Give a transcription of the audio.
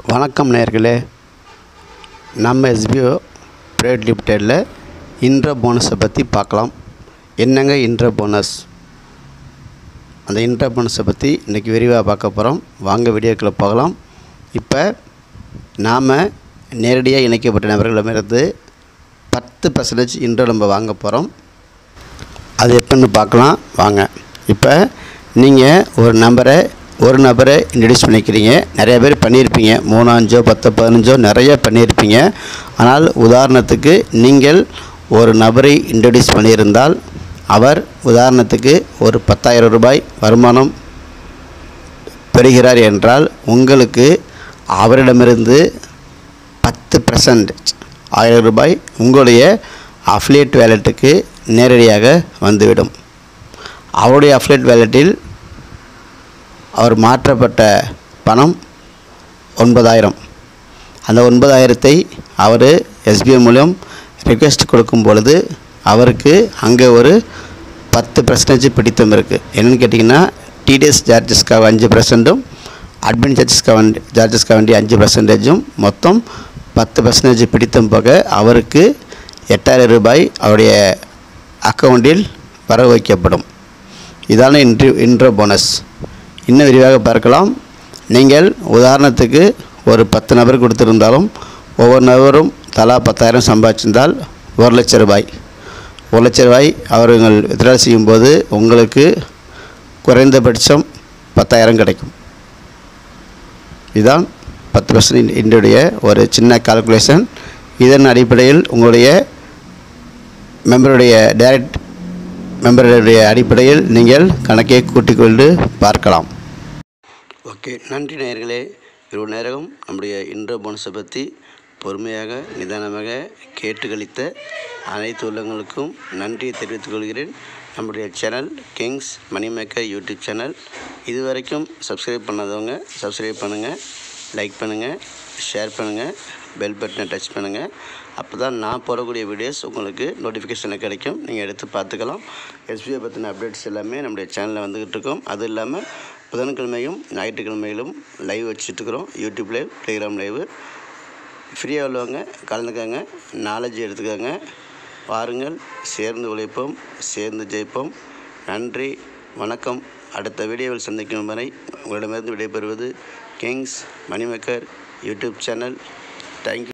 வணக்கம் நேயர்களே நம்ம எஸ்பிஓ பிரைவேட் லிமிடெடில் இன்ட்ர போனஸை பற்றி பார்க்கலாம் என்னங்க இன்ட்ர போனஸ் அந்த இன்ட்ர போனஸை பற்றி இன்றைக்கி விரிவாக பார்க்க போகிறோம் வாங்க வீடியோக்குள்ளே போகலாம் இப்போ நாம் நேரடியாக இணைக்கப்பட்ட நபர்களிடமிருந்து பத்து பர்சன்டேஜ் இன்ட்ரோ நம்ம வாங்க போகிறோம் அது எப்போன்னு பார்க்கலாம் வாங்க இப்போ நீங்கள் ஒரு நம்பரை ஒரு நபரை இன்ட்ரடியூஸ் பண்ணிக்கிறீங்க நிறைய பேர் பண்ணியிருப்பீங்க மூணு அஞ்சோ பத்து பதினஞ்சோ நிறைய பண்ணியிருப்பீங்க ஆனால் உதாரணத்துக்கு நீங்கள் ஒரு நபரை இன்ட்ரடியூஸ் பண்ணியிருந்தால் அவர் உதாரணத்துக்கு ஒரு பத்தாயிரம் ரூபாய் வருமானம் பெறுகிறார் என்றால் உங்களுக்கு அவரிடமிருந்து பத்து பர்சன்ட் ஆயிரம் ரூபாய் உங்களுடைய அஃப்லேட் வேலெட்டுக்கு நேரடியாக வந்துவிடும் அவருடைய அஃப்லேட் வேலெட்டில் அவர் மாற்றப்பட்ட பணம் ஒன்பதாயிரம் அந்த ஒன்பதாயிரத்தை அவர் எஸ்பிஐ மூலம் ரிக்வெஸ்ட் கொடுக்கும் பொழுது அவருக்கு அங்கே ஒரு பத்து பர்சன்டேஜ் பிடித்தம் இருக்குது என்னென்னு கேட்டிங்கன்னா டிடிஎஸ் சார்ஜஸ்க்காக அஞ்சு பர்சன்ட்டும் அட்மின் சார்ஜஸ்க்காக வேண்டி சார்ஜஸ்க்காக வேண்டிய அஞ்சு பர்சன்டேஜும் மொத்தம் பத்து பர்சன்டேஜ் பிடித்தம் போக அவருக்கு எட்டாயிரம் ரூபாய் அவருடைய அக்கௌண்ட்டில் வர வைக்கப்படும் இதான இன்ட்ரி இன்ட்ரோ போனஸ் இன்னும் விரிவாக பார்க்கலாம் நீங்கள் உதாரணத்துக்கு ஒரு பத்து நபர் கொடுத்துருந்தாலும் ஒவ்வொரு நபரும் தலா பத்தாயிரம் சம்பாதிச்சிருந்தால் ஒரு லட்ச ரூபாய் ஒரு லட்ச ரூபாய் அவர்கள் வித்ட்ரா செய்யும்போது உங்களுக்கு குறைந்தபட்சம் பத்தாயிரம் கிடைக்கும் இதுதான் பத்து பர்சன்ட் இன்றைய ஒரு சின்ன கால்குலேஷன் இதன் அடிப்படையில் உங்களுடைய மெம்பருடைய டைரக்ட் மெம்பருடைய அடிப்படையில் நீங்கள் கணக்கை கூட்டிக் கொண்டு பார்க்கலாம் ஓகே நன்றி நேயர்களே இவ்வளோ நேரம் நம்முடைய இன்ட்ரோ போனஸை பற்றி பொறுமையாக நிதானமாக கேட்டுக்களித்த அனைத்து உள்ளங்களுக்கும் நன்றியை தெரிவித்துக் கொள்கிறேன் நம்முடைய channel Kings Money Maker YouTube channel இது வரைக்கும் சப்ஸ்கிரைப் பண்ணாதவங்க சப்ஸ்கிரைப் பண்ணுங்கள் லைக் பண்ணுங்கள் ஷேர் பண்ணுங்கள் பெல் பட்டனை டச் பண்ணுங்கள் அப்போ தான் நான் போடக்கூடிய வீடியோஸ் உங்களுக்கு நோட்டிஃபிகேஷனில் கிடைக்கும் நீங்கள் எடுத்து பார்த்துக்கலாம் எஸ்பிஐ பற்றின அப்டேட்ஸ் எல்லாமே நம்முடைய சேனலில் வந்துக்கிட்டு இருக்கோம் அது இல்லாமல் புதன்கிழமையும் ஞாயிற்றுக்கிழமையிலும் லைவ் வச்சுட்ருக்குறோம் யூடியூப் லைவ் டெலிகிராம் லைவ் ஃப்ரீயாக உள்ளவங்க கலந்துக்கங்க நாலேஜ் எடுத்துக்கோங்க வாருங்கள் சேர்ந்து உழைப்போம் சேர்ந்து ஜெயிப்போம் நன்றி வணக்கம் அடுத்த வீடியோவில் சந்திக்கும் வரை உங்களிடமிருந்து விடைபெறுவது Kings Moneymaker YouTube channel thank you